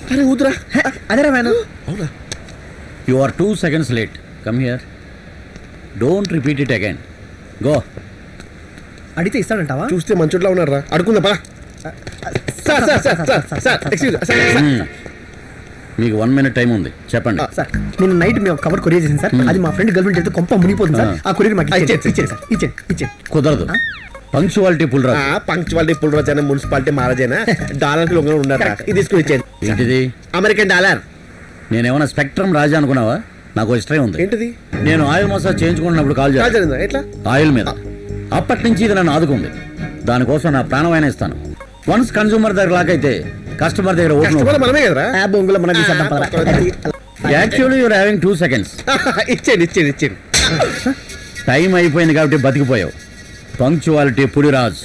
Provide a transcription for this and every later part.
అరే ఊదురా అదేరా వ్యాను అవునా you are two seconds late come here don't repeat it again go అడిగితే ఇస్తాడంటావా చూస్తే మంచోట్లా ఉన్నాడు రా అడుకుందా పా sir sir sir sir sir excuse sir sir మీకు వన్ మినిట్ టైం ఉంది చెప్పండి సార్ నేను నైట్ మేము కవర్ కొరియర్ చేసింది సార్ అది మా ఫ్రెండ్ గర్ల్ ఫ్రెండ్ అయితే కొంప మునిగిపోతుంది సార్ ఆ కొరియర్ మాకు ఇచ్చేయండి ఇచ్చేయండి సార్ ఇచ్చేయండి ఇచ్చేయండి కుదరదు పంక్చువాలిటీ పుల్ రాదు పంక్చువాలిటీ పుల్రాజైనా మున్సిపాలిటీ మహారాజైనా డాలర్ కి లొంగ ఉండరు ఇది తీసుకుని ఇచ్చేయండి ఏంటిది అమెరికన్ డాలర్ నేనేమన్నా స్పెక్ట్రమ్ రాజా అనుకున్నావా నాకు హిస్టరీ ఉంది ఏంటిది నేను ఆయిల్ మసాజ్ చేయించుకున్నప్పుడు కాల్ చేస్తాను రాజారిందా ఎట్లా ఆయిల్ మీద అప్పటి నుంచి ఇది నన్ను ఆదుకుంది దానికోసం నా ప్రాణమైన ఇస్తాను వన్స్ కన్సూమర్ దగ్గర లాకైతే కస్టమర్ దగ్గర కస్టమర్ ఓపెన్ మనమే కదరా ఆ బొంగులో మనం తీసేద్దాం పదరా. Actually you're having two seconds ఇచ్చేయండి ఇచ్చేయండి ఇచ్చేయండి టైం అయిపోయింది కాబట్టి బతికిపోయావు పంక్చువాలిటీ పులిరాజ్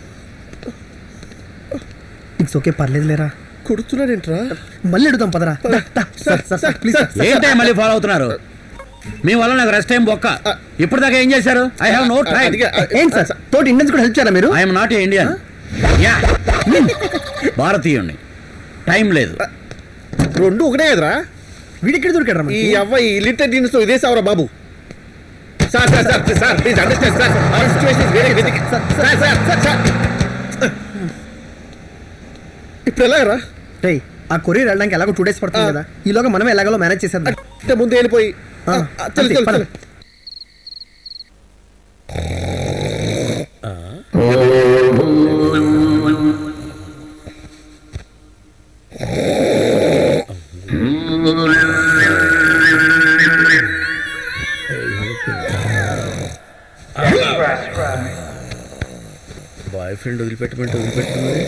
ఇట్స్ ఓకే పర్లేదు లేరా కొడుతున్నాడేంట్రా మళ్ళీ అడుగుదాం పదరా దా, దా, sir sir sir please sir ఏంటో మళ్ళీ ఫాలో అవుతున్నారు మీ వల్ల నాకు రెస్ట్ టైం బొక్క ఇప్పుడు దాకా ఏం చేశారు ఐ హావ్ నో టైం అదిగా ఏంటి సార్ తోటి ఇండియన్స్ కూడా హెల్ప్ చేయాలా మీరు ఐఎమ్ నాట్ ఇండియన్ యా భారతీయుణ్ణి టైం లేదు రెండు ఒకటే కదరా వీడిక్కడ దొరికాడు ఈ అవ్వ ఈ లిటర్ దీనిస్ తో ఇదే సావరా బాబు sir sir sir sir please understand sir our situation is very critical sir sir sir sir ఇప్పుడు ఎలాగరా రే ఆ కొరియర్ వెళ్ళడానికి ఎలాగో టూ డేస్ పడుతుంది ఆ. కదా ఈలోగా మనమే ఎలాగో మేనేజ్ చేసేద్దాం అంటే ముందు వెళ్ళిపోయి ఆ, ఆ, చల్ అంతే, చల్ పద. చల్ బాయ్ ఫ్రెండ్ వదిలిపెట్టమంటే వదిలిపెట్టుకున్నది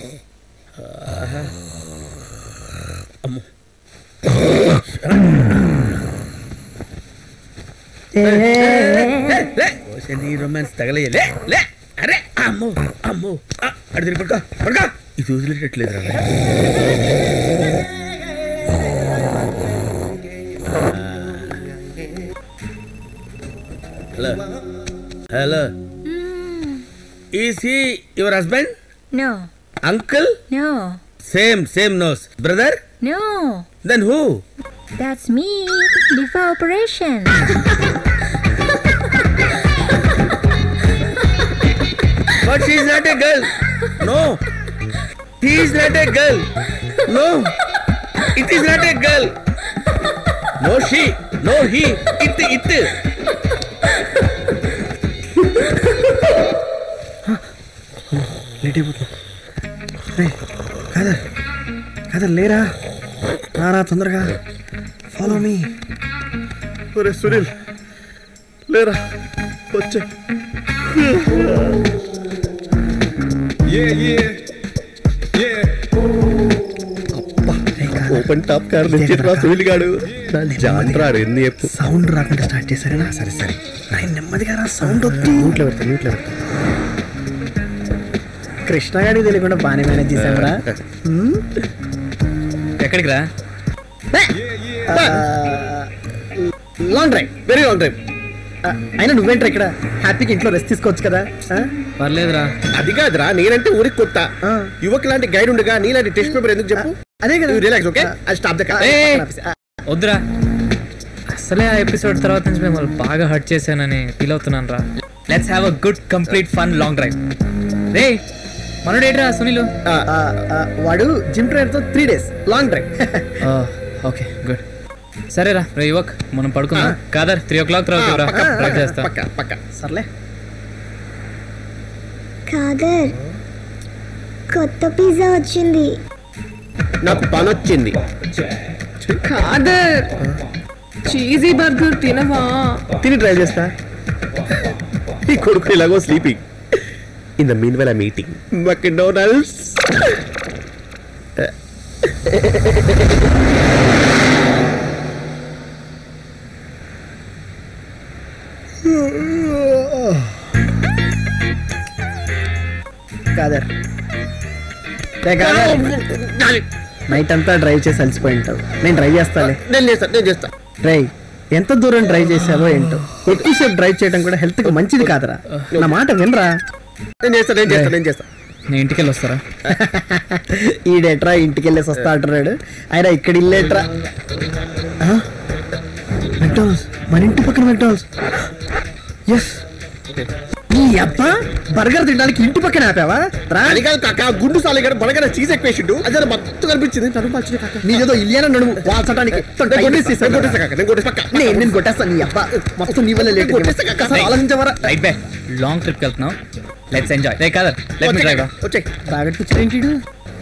నీ రొమాన్స్ తగలయ్య లే లే అరే అమ్మో అమ్మో ఆ, అడు తిరిగి పడుకో పడుకో ఇది వదిలేటట్లేదు రా hello hello is he your husband No, uncle no, same same knows brother no. Then who That's me before operation. But she is not a girl. No. He is not a girl. No. It is not a girl. No she. No he. It. It. Late అయిపోతుంది రే కాదా కాదా లేరా రారా తొందరగా follow me ఒరే సునీల్ లేరా వచ్చే ఓపెన్ టాప్ కార్ నుంచి రా సునీల్ గాడు జాంట్రాడు ఎన్ని చెప్పు సౌండ్ రాకుండా స్టార్ట్ చేశారేనా సరే సరే ఆయన నెమ్మదిగా రా సౌండ్ వద్దు నూట్లో పెడతా నూట్లో పెడతా కృష్ణ గారికి తెలియకుండా బాగానే మేనేజ్ చేశామరా ఎక్కడికి రా long drive very long time అయినా నువ్వేంట్రా ఇక్కడ హ్యాపీగా ఇంట్లో రెస్ట్ తీసుకోవచ్చు కదా ఆ? పర్లేదురా అది కాదురా నేనంటే ఊరికి కొత్త ఆ. యువక్ లాంటి గైడ్ ఉండగా నీలాంటి టెస్ట్ పేపర్ ఎందుకు చెప్పు అదే కదా relax okay I stop the car ఏయ్. ఆ, వద్దురా అసలే ఆ ఎపిసోడ్ తర్వాత నుంచి మిమ్మల్ని బాగా హర్ట్ చేశానని ఫీల్ అవుతున్నాను రా let's have a good complete fun long drive రే మనోడు ఏంట్రా సునీలు ఆ, ఆ, వాడు జిమ్ ట్రైనర్ తో three days long drive okay good సరేరా రే యువక్ మనం పడుకుందాం కాదర్ త్రీ ఓ క్లాక్ తర్వాత రా డ్రైవ్ చేస్తా పక్క పక్క సర్లే కాదర్ కొత్త పిజ్జా వచ్చింది నాకు పని వచ్చింది కాదర్ చీజీ బర్గర్ తినవా తిని ట్రై చేస్తా ఈ కొడుకు ఇలాగో sleeping in the mean well meeting McDonald's Khader రే కాదర్ నైట్ అంతా డ్రైవ్ చేసి అలసిపోయి ఉంటావు నేను డ్రైవ్ చేస్తాలే నేను చేస్తా నేను చేస్తా రే ఎంత దూరం డ్రైవ్ చేసావో ఏంటో ఎక్కువసేపు డ్రైవ్ చేయడం కూడా హెల్త్ కి మంచిది కాదురా నా మాట వినరా నేను చేస్తా నేను చేస్తా నేను చేస్తా నేను ఇంటికి వెళ్ళి వస్తారా ఈడేట్రా ఇంటికి వెళ్ళేసి వస్తా అంటున్నాడు ఆయన ఇక్కడ ఇల్లేట్రా మెక్డానల్స్ మన ఇంటి పక్కన మెక్డానల్స్ ఎస్ ఈ అబ్బా బర్గర్ తినడానికి ఇంటి పక్కన ఆపావా రా అది కాదు కాక గుండు సాలిగాడు బడగడ చీజ్ ఎక్కువేసిండు అదే మత్తు కనిపించింది నన్ను మార్చింది కాక నీదేదో ఇల్లేనా నడుము వాల్చడానికి నేను కొట్టేసి నేను కొట్టేస్తా కాక నేను కొట్టేసి పక్క నేను నేను కొట్టేస్తా నీ అబ్బా మొత్తం నీ వల్ల లేట్ కొట్టేస్తా కాక. అసలు ఆలోచించవరా రైట్ బే లాంగ్ ట్రిప్కి వెళ్తున్నాం లెట్స్ ఎంజాయ్ రే కాదర్ లెట్ మీ డ్రైవ్ వచ్చాయి తాగట్టు వచ్చాడేంటి ఈడు?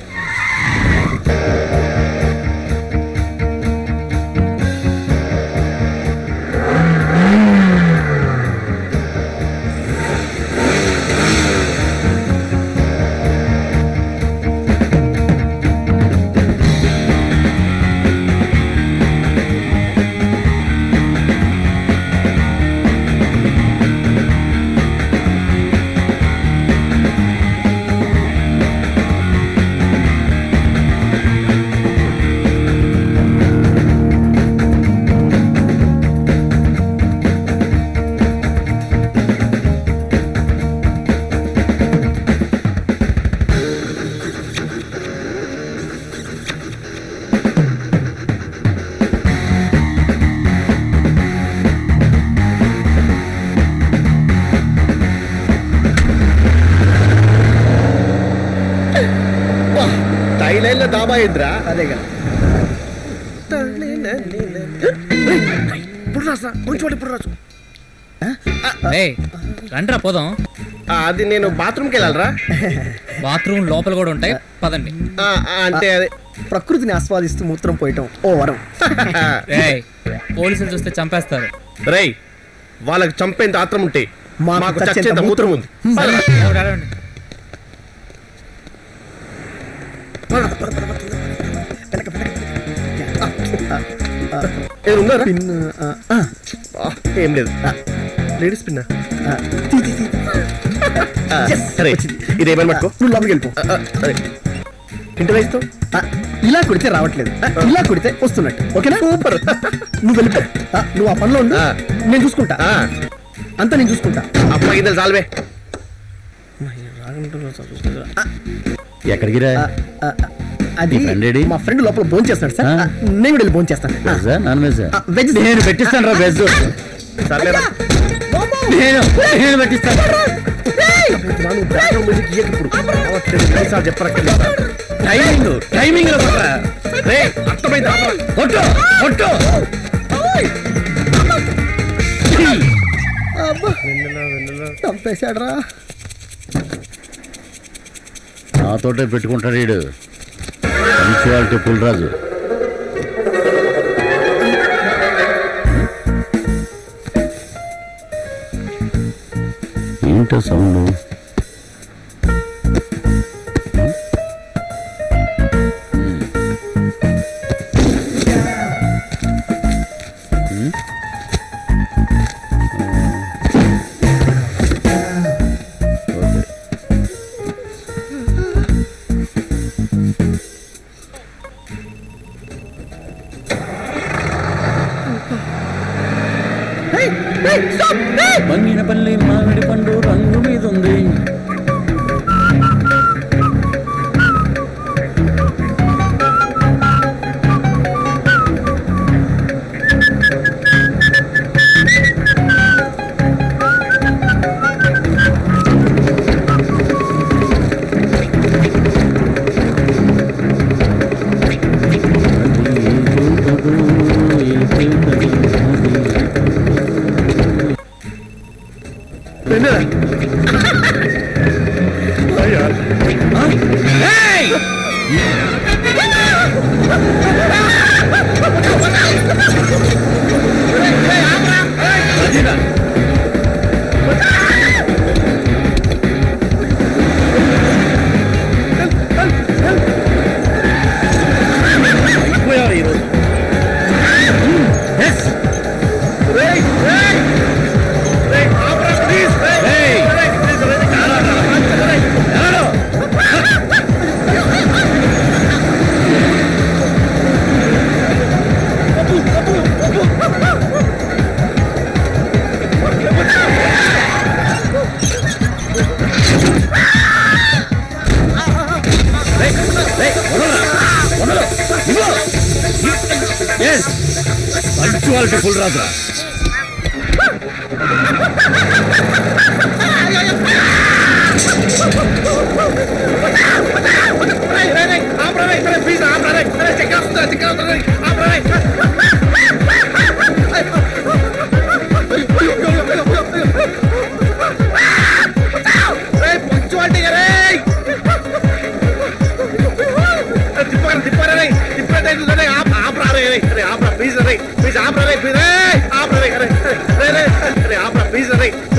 థైలాండ్ లో దాబా ఏంద్రా అదే కదా ఇప్పుడు రాసా కొంచెం ఇప్పుడు రాసు రే రండిరా పోదాం అది నేను బాత్రూమ్కి వెళ్ళాలరా బాత్రూమ్ లోపల కూడా ఉంటాయి పదండి ఆ, ఆ, అంటే అదే ప్రకృతిని ఆస్వాదిస్తూ మూత్రం పోయటం ఓ వరం రే పోలీసులు చూస్తే చంపేస్తారు రేయ్ వాళ్ళకి చంపేంత ఆత్రం ఉంటే మాకు మాకు చచ్చేంత చచ్చేంత మూత్రం ఉంది ఎవరు అడగండి. ఏది ఉందా పిన్ ఆ, ఆ, ఏం లేదు లేడీస్ పిన్న ఆ, తీ, తీ, తీ. సరే ఇది ఏమని పట్టుకో నువ్వు లోపలికి వెళ్ళిపో ఆ, ఆ, సరే ఇంటి వేస్తావు ఆ, ఇలా కొడితే రావట్లేదు ఆ, ఇలా కొడితే వస్తున్నట్టు ఓకేనా సూపర్ నువ్వు వెళ్ళిపో ఆ, నువ్వు ఆ పనిలో ఉండు ఆ. నేను చూసుకుంటా అంతా నేను చూసుకుంటా అప్ప గింజలు చాలవే ఎక్కడికి రా ఆ, ఆ, ఆ, అది నీ friend ఏడి? మా ఫ్రెండ్ లోపల భోజనం చేస్తాడు సార్ ఆ? ఆ, నేను కూడా వెళ్ళి భోజనం చేస్తాను ఆ, వెజ్జా నాన్ వెజ్ ఆ, వెజ్ నేను పెట్టిస్తాను రా వెజ్ సర్లేరా నేను నేను పెట్టిస్తాను నాను బ్యాక్గ్రౌండ్ మ్యూజిక్ ఇయ్యకు ఇప్పుడు సార్ చెప్పరక్కర్లేదు టైమింగ్ టైమింగ్ లో పక్కరా. రే అర్థమైంది ఆపరా. కొట్టు కొట్టు చంపేశాడు రా నాతోటే పెట్టుకుంటాడు వీడు పంచువాలిటీ పుల్రాజు ఏంటో సౌండ్ ఓకే బంగిన పల్లి మామిడి పండు రంగు మీద ఉంది అయిపోయారు ఈరోజు Yes. Hey. ఎవరు? పంచువాలిటీ ఫుల్ రాదురా ప్లీజ్